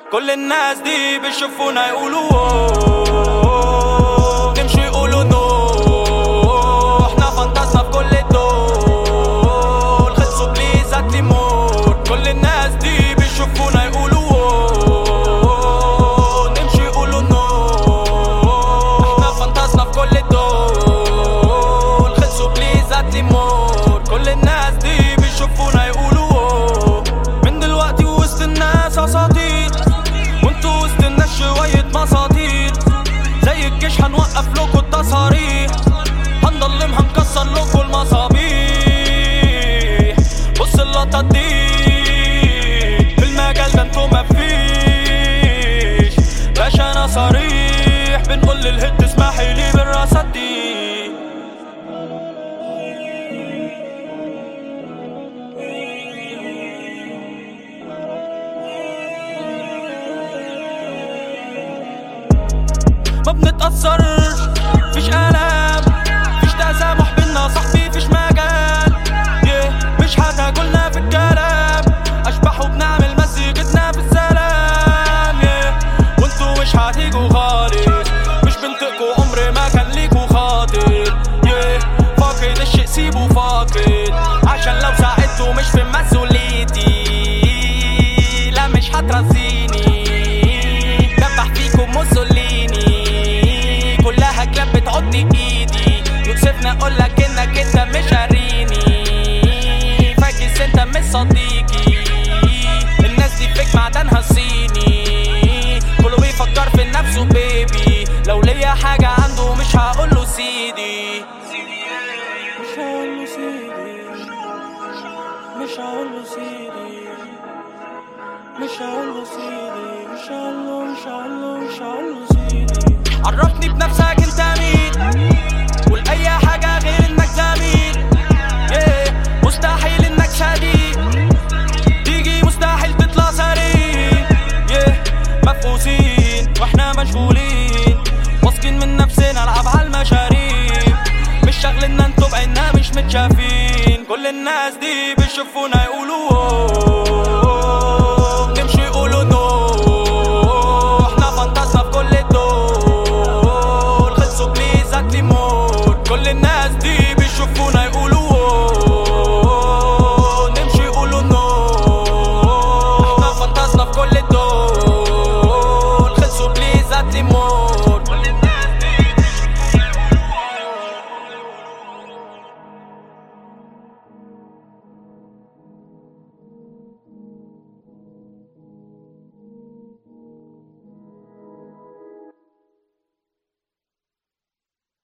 كل الناس دي بيشوفونا يقولوا أوه. نمشي يقولوا نو احنا فانتازنا في كل الدول خلصوا بليز هاتلي مور كل الناس دي بيشوفونا يقولوا أوه. نمشي يقولوا نو احنا فانتازنا في كل الدول خلصوا بليز هاتلي مور كل الناس دي بيشوفونا يقولوا أوه. من دلوقتي وسط الناس اساطير وانتوا وسط الناس شوية مساطير زي الجيش هنوقف لكم التصاريح هنضلم هنكسر لكم المصابيح بص اللقطة دي في المجال ده انتوا مفيش باشا انا صريح بنقول للهد اسمحي لي بالراسات دي ما بنتأثرش فيش ألم فيش تسامح بينا صاحبي فيش مجال yeah. مش هتاكلنا في الكلام أشبح وبنعمل مسيجتنا في السلام yeah. وانتوا مش هتيجوا خالص مش بنطقكوا عمر ما كان ليكوا خاطر yeah. فاقد الشيء سيبه فاقد عشان لو ساعدته مش في مسؤوليتي لا مش هترزيني دبح فيكم موسوليني كلها كلاب بتعض ايدي يوسفنا اقولك انك انت مش قاريني فاكس انت مش صديقي الناس دي فيك معدنها صيني كله بيفكر في نفسه بيبي لو ليا حاجة عنده مش هقوله سيدي مش هقوله سيدي مش هقوله سيدي مش هقوله سيدي مش هقوله مش هقوله مش هقوله سيدي عرفني بنفسك انت مين قول اي حاجة غير انك زميل yeah. مستحيل انك شديد تيجي مستحيل تطلع سريع yeah. مفقوسين واحنا مشغولين واثقين من نفسنا العب على المشاريب مش شاغلنا انتوا بعيننا مش متشافين كل الناس دي بيشوفونا يقولوا أوه. نمشي يقولوا نو احنا فانتازنا في كل الدول خلصوا بليز هاتلي مور كل الناس